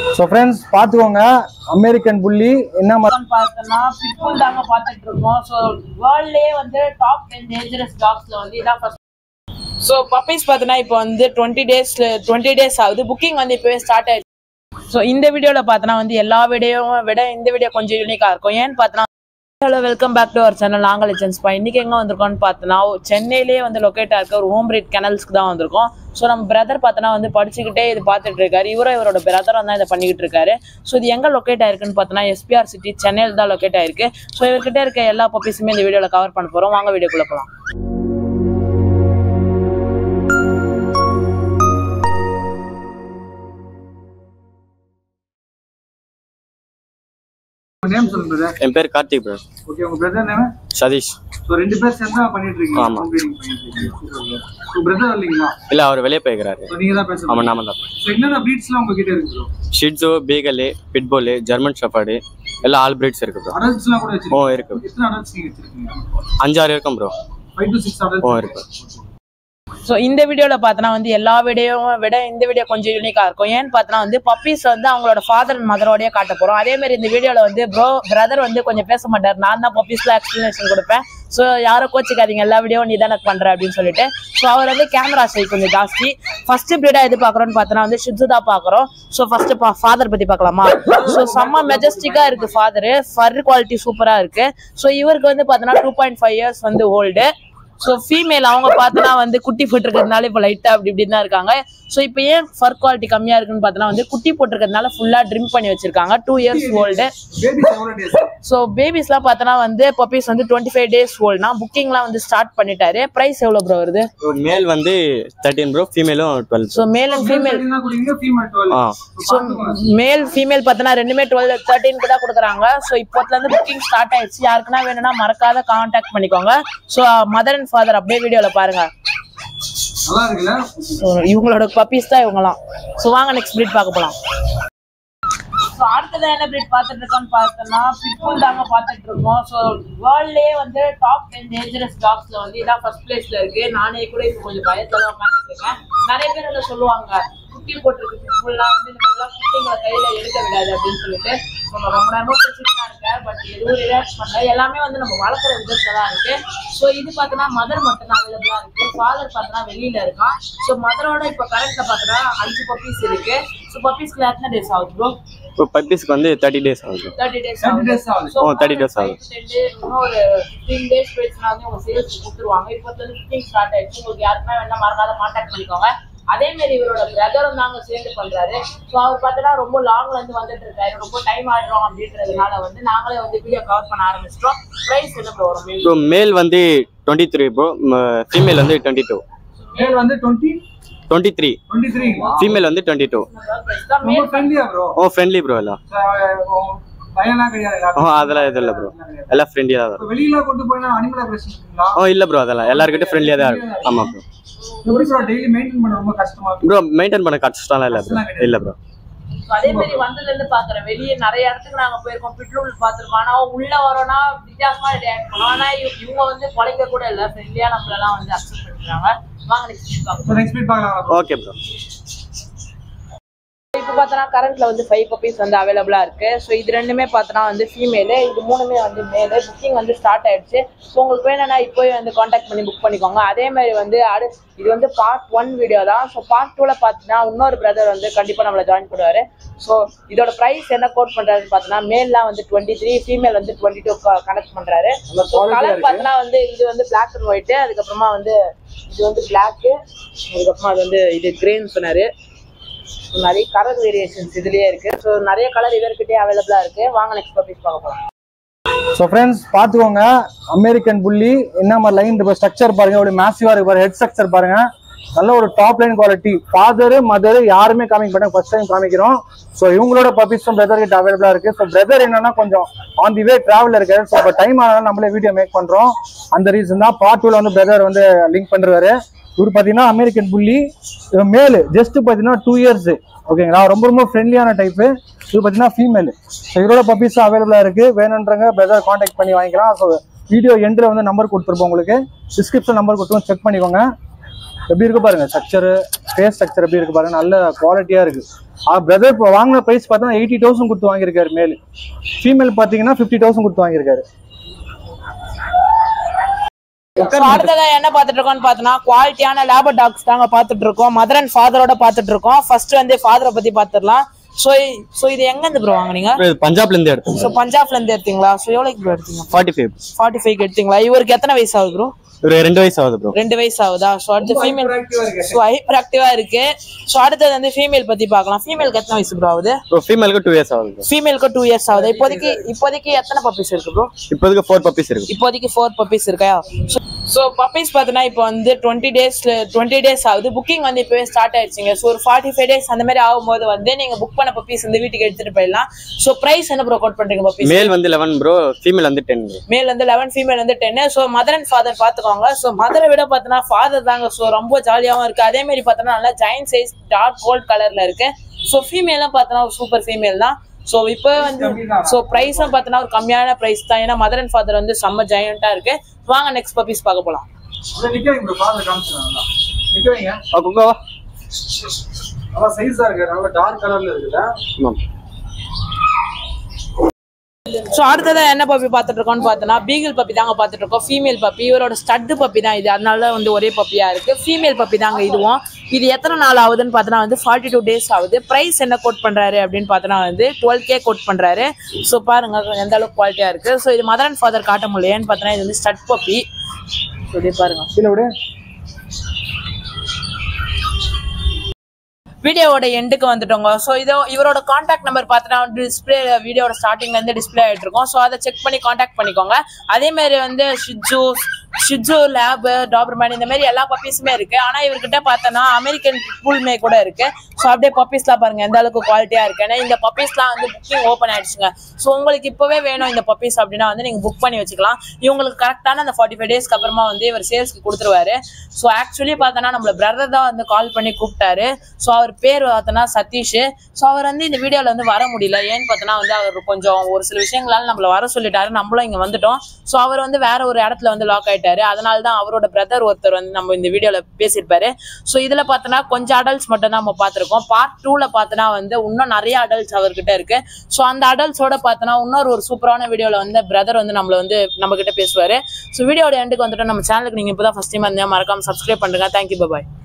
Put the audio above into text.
So friends பார்த்துக்கோங்க American புள்ளி என்ன மாதிரி டாக்ஸ்னு பார்த்தோம்னா பிட்புல் தாங்க பார்த்துட்டு இருக்கோம் ஸோ வேர்ல்ட்லேயே வந்து டாப் டென் டேஞ்சரஸ் டாக்ஸ்ல வந்து இதான் ஃபர்ஸ்ட் ஸோ பப்பீஸ் பார்த்தோன்னா இப்போ வந்து டுவெண்ட்டி டேஸ்ல டுவெண்ட்டி டேஸ் ஆகுது புக்கிங் வந்து இப்போவே ஸ்டார்ட் ஆயிடுச்சு ஸோ இந்த வீடியோவில் பார்த்தோன்னா வந்து எல்லா வீடியோவும் விட இந்த வீடியோ கொஞ்சம் யூனிக்காக இருக்கும் ஏன்னு பார்த்தோன்னா hello welcome back to our channel நாங்கள் லெஜன்ஸ் பா இன்றைக்கி எங்கே வந்திருக்கோம்னு பார்த்தோன்னா சென்னையிலேயே வந்து லொக்கேட் ஆயிருக்க ஒரு ஹோம் ரீட் கெனல்ஸ்க்கு தான் வந்திருக்கோம் ஸோ நம்ம பிரதர் பார்த்தோன்னா வந்து படிச்சுக்கிட்டே இது பார்த்துட்டு இருக்காரு இவரும் இவரோட பிரதர் தான் இதை பண்ணிக்கிட்டு இருக்காரு ஸோ இது எங்கே லொக்கேட் ஆயிருக்குன்னு பார்த்தோன்னா எஸ்பிஆர் சிட்டி சென்னையில் தான் லொக்கேட் ஆயிருக்கு ஸோ இவர்கிட்ட இருக்க எல்லா பப்பீஸுமே இந்த வீடியோவில் கவர் பண்ண போகிறோம் வாங்க வீடியோக்குள்ளே போகலாம் நேம் சொல்லுங்க brother. என் பேர் கார்த்திக் ப்ரோ ஓகே உங்க பிரதர் நேம் சதீஷ் ஸோ ரெண்டு பேர் சேர்ந்து பண்ணிட்டு இருக்கீங்க ஆமா. home breeding பண்ணிட்டு இருக்கீங்க ஸோ பிரதர் இல்லைங்களா இல்லை அவர் வெளியே போய்க்கிறாரு ஸோ நீங்க தான் பேசுறீங்க ஆமாம் நாம தான் ஸோ என்னென்ன ப்ரீட்ஸ்லாம் உங்ககிட்ட இருக்கு bro Shih Tzu beagle pitbull German shepherd எல்லா ஆல் பிரீட்ஸ் இருக்கு ப்ரோ அடல்ட்ஸ்லாம் கூட ஓ வச்சிருக்கீங்க இருக்கு எத்தனை அடல்ட்ஸ் நீங்க வச்சிருக்கீங்க அஞ்சாறு இருக்கும் ப்ரோ ஃபைவ் டு சிக்ஸ் ஓ அடல்ட்ஸ் இருக்கு ஸோ இந்த வீடியோவில் பார்த்தோன்னா வந்து எல்லா வீடியோவும் விட இந்த வீடியோ கொஞ்சம் யூனிக்காக இருக்கும் ஏன்னு பார்த்தோன்னா வந்து பப்பீஸ் வந்து அவங்களோட ஃபாதர் அண்ட் மதரோடய காட்ட போகிறோம் அதே மாதிரி இந்த வீடியோவில் வந்து ப்ரோ பிரதர் வந்து கொஞ்சம் பேச மாட்டார் நான் தான் பப்பீஸ்லாம் எக்ஸ்ப்ளனேஷன் கொடுப்பேன் ஸோ யாரும் கோச்சிக்காதீங்க எல்லா வீடியோவும் நீ தானே பண்ணுற அப்படின்னு சொல்லிட்டு ஸோ அவர் வந்து கேமரா சை கொஞ்சம் ஜாஸ்தி ஃபர்ஸ்ட் பிரீடாக எது பார்க்குறோன்னு பார்த்தோன்னா வந்து ஷிட்ஸு தான் பார்க்குறோம் ஸோ ஃபர்ஸ்ட் பா ஃபாதர் பற்றி பார்க்கலாமா ஸோ செம்ம மெஜஸ்டிக்காக இருக்குது ஃபாதரு ஃபர் குவாலிட்டி சூப்பராக இருக்குது ஸோ இவருக்கு வந்து பார்த்தோன்னா டூ பாயிண்ட் ஃபைவ் இயர்ஸ் வந்து ஓல்டு ஸோ ஃபீமேல் அவங்க பார்த்தோன்னா வந்து குட்டி போட்டிருக்கிறதுனால இப்போ லைட்டாக அப்படி இப்படி தான் இருக்காங்க ஸோ இப்போ ஏன் ஃபர் குவாலிட்டி கம்மியாக இருக்குன்னு பார்த்தோன்னா வந்து குட்டி போட்டிருக்கிறதுனால ஃபுல்லாக ட்ரிம் பண்ணி வச்சிருக்காங்க டூ இயர்ஸ் ஓல்டு பேபி எவ்வளோ டேஸ் ஸோ பேபிஸ்லாம் பார்த்தோன்னா வந்து பப்பீஸ் வந்து டுவெண்ட்டி ஃபைவ் டேஸ் ஓல்ட்னா புக்கிங்லாம் வந்து ஸ்டார்ட் பண்ணிட்டாரு ப்ரைஸ் எவ்வளோ ப்ரோ வருது மேல் வந்து தேர்ட்டீன் ப்ரோ ஃபீமேலும் twelve so male and female female கொடுங்க ஃபீமேல் டுவெல் ஆ ஸோ மேல் ஃபீமேல் பார்த்தோன்னா ரெண்டுமே டுவெல் தேர்ட்டீனுக்கு தான் கொடுக்குறாங்க ஸோ இப்போத்துலேருந்து புக்கிங் ஸ்டார்ட் ஆயிடுச்சு யாருக்குன்னா வேணும்னா மறக்காத காண்டாக்ட் பண்ணிக்கோங்க ஸோ மதர் அண்ட் ஃபாதர் அப்படியே வீடியோவில் பாருங்க நல்லா இருக்குல்ல So, இவங்களோட பப்பீஸ் தான் இவங்கலாம் ஸோ வாங்க நெக்ஸ்ட் பிரீட் பார்க்க போகலாம் ஸோ அடுத்தது என்ன பிரீட் பார்த்துட்டு இருக்கோம்னு பார்த்தோம்னா பிட்புல் தாங்க பார்த்துட்டு இருக்கோம் ஸோ வேர்ல்ட்லேயே வந்து டாப் டென் டேஞ்சரஸ் டாக்ஸ்ல வந்து இதான் ஃபர்ஸ்ட் பிளேஸ்ல இருக்கு நானே கூட இப்போ கொஞ்சம் பயத்துல தான் உட்காந்துட்டு இருக்கேன் நிறைய பேர் என்ன சொல்லுவாங்க குட்டி போட்டிருக்கு பிட்புல்லாம் வந்து இந்த மாதிரிலாம் குட்டிங்களை கையில எடுக்க விடாது அப்படின்னு சொல்லிட்டு ஸோ நான் ரொம்ப நேரமா பேசிட்டு தான் இருக்கேன் பட் எதுவும் ரிலாக்ஸ் பண்ணல எல்லாமே வந்து நம்ம வளர்க்குற விதத்துல தான் இருக்கு ஸோ இது பார்த்தோன்னா மதர் மட்டும் தான் அவைலபிளா இருக்கு ஃபாதர் பார்த்தோன்னா வெளியில இருக்கான் ஸோ மதரோட இப்போ கரண்ட்ல பார்த்தோன்னா அஞ்சு பப்பீஸ் இருக்கு ஸோ பப்பீஸ்க்கு எத்தனை டேஸ் ஆகுது ப்ரோ இப்போ பப்பீஸ்க்கு வந்து தேர்ட்டி டேஸ் ஆகுது தேர்ட்டி டேஸ் 30 days ஆகுது. ஓ, 30 days ஆகுது. இன்னும் ஒரு ஃபிஃப்டீன் டேஸ் போயிடுச்சுனா வந்து உங்க சேல்ஸ் கொடுத்துருவாங்க இப்போ வந்து ஃபிஃப்டீன் ஸ்டார்ட் ஆயிடுச்சு உங்களுக்கு யாருக்குமே வேணா மறக்காத கான்டாக்ட் பண்ணிக்கோங்க அதே மாதிரி இவரோட பிரதரும் தாங்க சேர்ந்து பண்றாரு ஸோ அவர் பார்த்தீங்கன்னா ரொம்ப லாங்ல இருந்து வந்துட்டு இருக்காரு ரொம்ப டைம் ஆயிடும் அப்படின்றதுனால வந்து நாங்களே வந்து வீடியோ கவர் பண்ண ஆரம்பிச்சிட்டோம் ப்ரைஸ் என்ன ப்ரோ வரும் ப்ரோ மேல் வந்து டுவெண்ட்டி த்ரீ ப்ரோ ஃபீமேல் வந்து டுவெண்ட்டி டூ மேல் வந்து டுவெண்ட்டி டுவெண்ட்டி த்ரீ டுவெண்ட்டி த்ரீங்களா ஃபீமேல் வந்து டுவெண்ட்டி டூ ப்ரைஸ் தான் ரொம்ப ஃப்ரெண்ட்லியா ப்ரோ ஓ ஃப்ரெண்ட்லி ப்ரோ எல்லாம் பயம்லாம் கிடையாது ஓ அதெல்லாம் எதுவும் இல்லை ப்ரோ எல்லாம் ஃப்ரெண்ட்லியாக தான் இப்போ வெளியில கொண்டு போயினா அனிமல் அக்ரேஷன் இருக்குங்களா ஓ இல்லை ப்ரோ அதெல்லாம் எல்லாருக்கிட்டும் ஃப்ரெண்ட்லியாக தான் இருக்கும் ஆமாம் ப்ரோ எப்படி ப்ரோ டெய்லி மெயின்டைன் பண்ண ரொம்ப கஷ்டமா இருக்கு ப்ரோ மெயின்டைன் பண்ண கஷ்டம்லாம் இல்லை ப்ரோ இல்லை ப்ரோ So, அதே மாதிரி வந்ததுல இருந்து பாக்குறேன் வெளியே நிறைய இடத்துக்கு நாங்க போயிருக்கோம் பெட்ரோல் பாத்துருக்கோம் ஆனா உள்ள வரோம்னா வித்தியாசமா ரியாக்ட் பண்ணுவோம் ஆனா இவ- இவங்க வந்து குலைக்க கூட இல்ல ஃப்ரெண்ட்லியா நம்மளெல்லாம் வந்து அக்செப்ட் பண்ணிக்கிறாங்க வாங்க நெக்ஸ்ட் பார்க்கலாம் ஸோ நெக்ஸ்ட் வீக் பார்க்கலாம் bro. ஓகே ப்ரோ இப்போ பார்த்தோன்னா கரண்ட்ல வந்து ஃபைவ் பப்பீஸ் வந்து அவைலபிளா இருக்கு ஸோ இது ரெண்டுமே பார்த்தோன்னா வந்து ஃபீமேலு இது மூணுமே வந்து மேலு புக்கிங் வந்து ஸ்டார்ட் ஆயிடுச்சு ஸோ உங்களுக்கு வேணும்னா இப்போயே வந்து காண்டாக்ட் பண்ணி புக் பண்ணிக்கோங்க அதே மாதிரி வந்து அடு இது வந்து பார்ட் ஒன் வீடியோ தான் ஸோ பார்ட் டூவில் பார்த்தீங்கன்னா இன்னொரு பிரதர் வந்து கண்டிப்பாக நம்மளை ஜாயின் பண்ணுவார் ஸோ இதோட ப்ரைஸ் என்ன கோட் பண்ணுறாருன்னு பார்த்தோன்னா மேல்லாம் வந்து டுவெண்ட்டி த்ரீ ஃபீமேல் வந்து டுவெண்ட்டி டூ கனெக்ட் பண்ணுறாரு கலர் பார்த்தோன்னா வந்து இது வந்து பிளாக் அண்ட் ஒயிட்டு அதுக்கப்புறமா வந்து இது வந்து பிளாக்கு அதுக்கப்புறமா அது வந்து இது கிரேன்னு சொன்னார் நிறைய கலர் வேரியேஷன்ஸ் இதுலயே இருக்கு ஸோ நிறைய கலர் இவர்கிட்டயே அவைலபிளா இருக்கு வாங்க நெக்ஸ்ட் பப்பீஸ் பார்க்க போலாம் ஸோ ஃப்ரெண்ட்ஸ் பார்த்துக்கோங்க அமெரிக்கன் புள்ளி என்ன மாதிரி லைன் இப்போ ஸ்ட்ரக்சர் பாருங்க ஒரு மேசிவா இருக்கு பாருங்க ஹெட் ஸ்ட்ரக்சர் பாருங்க நல்ல ஒரு top line quality father mother யாருமே காமிக்க மாட்டாங்க ஃபர்ஸ்ட் டைம் காமிக்கிறோம் ஸோ இவங்களோட பப்பீஸும் பிரதர் கிட்ட அவைலபிளா இருக்கு ஸோ பிரதர் என்னன்னா கொஞ்சம் ஆன் தி வே டிராவல் இருக்காரு ஸோ இப்போ டைம் ஆனாலும் நம்மளே வீடியோ மேக் பண்றோம் அந்த ரீசன் தான் பார்ட் டூல வந்து பிரதர் வந்து லிங்க் பண்றாரு இவர் பார்த்தீங்கன்னா அமெரிக்கன் புள்ளி இவன் மேலு ஜஸ்ட் பார்த்தீங்கன்னா டூ இயர்ஸ் ஓகேங்களா ரொம்ப ரொம்ப ஃப்ரெண்ட்லியான டைப்பு இது பார்த்தீங்கன்னா ஃபீமேல் ஸோ இதோட பப்பீஸ் அவைலபிளாக இருக்கு வேணுன்றங்க பிரதர் காண்டாக்ட் பண்ணி வாங்கிக்கலாம் ஸோ வீடியோ எண்டில் வந்து நம்பர் கொடுத்துருப்போம் உங்களுக்கு டிஸ்கிரிப்ஷன் நம்பர் கொடுத்துருவோம் செக் பண்ணிக்கோங்க எப்படி இருக்கு பாருங்க ஸ்ட்ரக்சரு ஃபேஸ் ஸ்ட்ரக்சர் எப்படி இருக்கு பாருங்க நல்ல குவாலிட்டியா இருக்கு ஆ பிரதர் இப்போ வாங்கின ப்ரைஸ் பார்த்தா எயிட்டி தௌசண்ட் கொடுத்து வாங்கியிருக்காரு மேல் ஃபீமேல் பார்த்தீங்கன்னா ஃபிஃப்டி தௌசண்ட் கொடுத்து வாங்கியிருக்காரு So, அடுத்ததா என்ன பாத்துட்டு இருக்கோம்னு பார்த்தோம்னா குவாலிட்டியான லேபர் டாக்ஸ் தாங்க பாத்துட்டு இருக்கோம் மதர் அண்ட் ஃபாதரோட பாத்துட்டு இருக்கோம் ஃபர்ஸ்ட் வந்து ஃபாதரை பத்தி பாத்துடலாம் சோ சோ இது எங்க இருந்து ப்ரோ வாங்குனீங்க இது பஞ்சாப்ல இருந்து எடுத்தோம் சோ பஞ்சாப்ல இருந்து எடுத்தீங்களா சோ எவ்வளவுக்கு ப்ரோ எடுத்தீங்க ஃபார்ட்டி ஃபைவ் ஃபார்ட்டி ஃபைவ் எடுத்தீங்களா இவருக்கு எத்தனை வயசு ஆகுது ப்ரோ ஒரு ரெண்டு வயசு ஆகுது ப்ரோ ரெண்டு வயசு ஆகுதா ஸோ அடுத்து ஃபீமேல் ஸோ ஹைப்பர் ஆக்டிவா இருக்கு ஸோ அடுத்தது வந்து ஃபீமேல் பத்தி பார்க்கலாம் ஃபீமேலுக்கு எத்தனை வயசு ப்ரோ ஆகுது ப்ரோ ஃபீமேலுக்கு டூ இயர்ஸ் ஆகுது ப்ரோ ஃபீமேலுக்கு டூ இயர்ஸ் ஆகுது இப்போதைக்கு இப்போதைக்கு எத்தனை பப்பீஸ் இருக்கு ப்ரோ இப்போதைக்கு ஃபோர் பப்பீஸ் இருக்கு இப்போதைக்கு ஃபோர் பப்பீஸ் இருக்கா ஸோ பப்பீஸ் பார்த்தீங்கன்னா இப்போ வந்து டுவெண்ட்டி டேஸ்ல டுவெண்ட்டி டேஸ் ஆகுது புக்கிங் வந்து இப்போவே ஸ்டார்ட் ஆயிடுச்சுங்க ஸோ ஒரு ஃபார்ட்டி ஃபைவ் டேஸ் அந்த மாதிரி ஆகும்போது வந்து நீங்க புக் பண்ண பப்பீஸ் வந்து வீட்டுக்கு எடுத்துட்டு போயிடலாம் ஸோ பிரைஸ் என்ன ப்ரோ கோட் பண்றீங்க பப்பீஸ் மேல் வந்து லெவன் ப்ரோ ஃபீமேல் வந்து டென் ப்ரோ மேல் வந்து லெவன் ஃபீமேல் வந்து டென்னு ஸோ மதர் அண்ட் ஃபாதர் பார்த்துக்கோங்க ஸோ மதரை விட பார்த்தோன்னா ஃபாதர் தாங்க ஸோ ரொம்ப ஜாலியாகவும் இருக்கு அதே மாதிரி பார்த்தோன்னா நல்லா ஜாயின் சைஸ் டார்க் கோல்ட் கலர்ல இருக்கு ஸோ ஃபீமேலாம் பார்த்தோன்னா ஒரு சூப்பர் ஃபீமேல் தான் ஸோ இப்போ வந்து ஸோ ப்ரைஸும் பார்த்தோன்னா ஒரு கம்மியான ப்ரைஸ் தான் ஏன்னா மதர் அண்ட் ஃபாதர் வந்து செம்ம ஜாயிண்டா இருக்கு வாங்க நெக்ஸ்ட் பப்பீஸ் பார்க்க போகலாம் நிக்க வைங்க ப்ரோ ஃபாதர் காமிச்சுனா நிக்க வைங்க குங்கோ நல்லா சைஸா இருக்கு நல்லா டார்க் கலர்ல இருக்குல்ல ஆமாம் ஸோ அடுத்ததா என்ன பப்பி பார்த்துட்டு இருக்கோம்னு பார்த்தோன்னா பீகிள் பப்பி தாங்க பார்த்துட்டு இருக்கோம் ஃபீமேல் பப்பி இவரோட ஸ்டட்டு பப்பி தான் இது அதனால தான் வந்து ஒரே பப்பியா இருக்கு ஃபீமேல் பப்பி தாங்க இதுவும் இது எத்தனை நாள் ஆகுதுன்னு பார்த்தோன்னா வந்து ஃபார்ட்டி டூ டேஸ் ஆகுது ப்ரைஸ் என்ன கோட் பண்றாரு அப்படின்னு பார்த்தோன்னா வந்து டுவெல் கே கோட் பண்றாரு ஸோ பாருங்க எந்த அளவுக்கு குவாலிட்டியா இருக்கு ஸோ இது மதர் அண்ட் ஃபாதர் காட்ட முடியல ஏன்னு பார்த்தோன்னா இது வந்து ஸ்டட் பப்பி ஸோ இதே பாருங்க கீழே விடு வீடியோவோட எண்டுக்கு வந்துட்டோங்க ஸோ இதோ இவரோட காண்டாக்ட் நம்பர் பார்த்தோன்னா டிஸ்பிளே வீடியோட ஸ்டார்டிங்ல இருந்து டிஸ்பிளே ஆயிட்டு இருக்கும் ஸோ அதை செக் பண்ணி காண்டாக்ட் பண்ணிக்கோங்க அதே மாதிரி வந்து ஷிஜு ஷிஜு லேப் டாபர்மேன் இந்த மாதிரி எல்லா பப்பீஸுமே இருக்கு ஆனா இவர்கிட்ட பார்த்தோன்னா அமெரிக்கன் புல்மே கூட இருக்கு ஸோ அப்படியே பப்பீஸ்லாம் பாருங்க எந்த அளவுக்கு குவாலிட்டியா இருக்கு ஏன்னா இந்த பப்பீஸ்லாம் வந்து புக்கிங் ஓப்பன் ஆயிடுச்சுங்க ஸோ உங்களுக்கு இப்பவே வேணும் இந்த பப்பீஸ் அப்படின்னா வந்து நீங்க புக் பண்ணி வச்சுக்கலாம் இவங்களுக்கு கரெக்டான அந்த ஃபார்ட்டி ஃபைவ் டேஸ்க்கு அப்புறமா வந்து இவர் சேல்ஸ்க்கு கொடுத்துருவாரு ஸோ ஆக்சுவலி பார்த்தோன்னா நம்மள பிரதர் தான் வந்து கால் பண்ணி கூப்பிட்டாரு ஸோ அவர் பேர் பார்த்தோன்னா சதீஷ் ஸோ அவர் வந்து இந்த வீடியோவில் வந்து வர முடியல ஏன்னு பார்த்தோன்னா வந்து அவர் கொஞ்சம் ஒரு சில விஷயங்களால நம்மள வர சொல்லிட்டாரு நம்மளும் இங்கே வந்துட்டோம் ஸோ அவர் வந்து வேற ஒரு இடத்துல வந்து லாக் ஆயிட்டாரு அதனால தான் அவரோட பிரதர் ஒருத்தர் வந்து நம்ம இந்த வீடியோவில் பேசியிருப்பாரு ஸோ இதில் பார்த்தோன்னா கொஞ்சம் அடல்ட்ஸ் மட்டும் தான் நம்ம பார்த்துருக்கோம் பார்ட் டூவில் பார்த்தோன்னா வந்து இன்னும் நிறைய அடல்ட்ஸ் அவர்கிட்ட இருக்கு ஸோ அந்த அடல்ட்ஸோட பார்த்தோன்னா இன்னொரு ஒரு சூப்பரான வீடியோவில் வந்து பிரதர் வந்து நம்மள வந்து நம்ம கிட்ட பேசுவார் ஸோ வீடியோட எண்டுக்கு வந்துட்டு நம்ம சேனலுக்கு நீங்கள் இப்போ தான் ஃபஸ்ட் டைம் இருந்தால் மறக்காம சப்ஸ்கிரைப் பண்ணுங்க தேங்க்யூ பாய்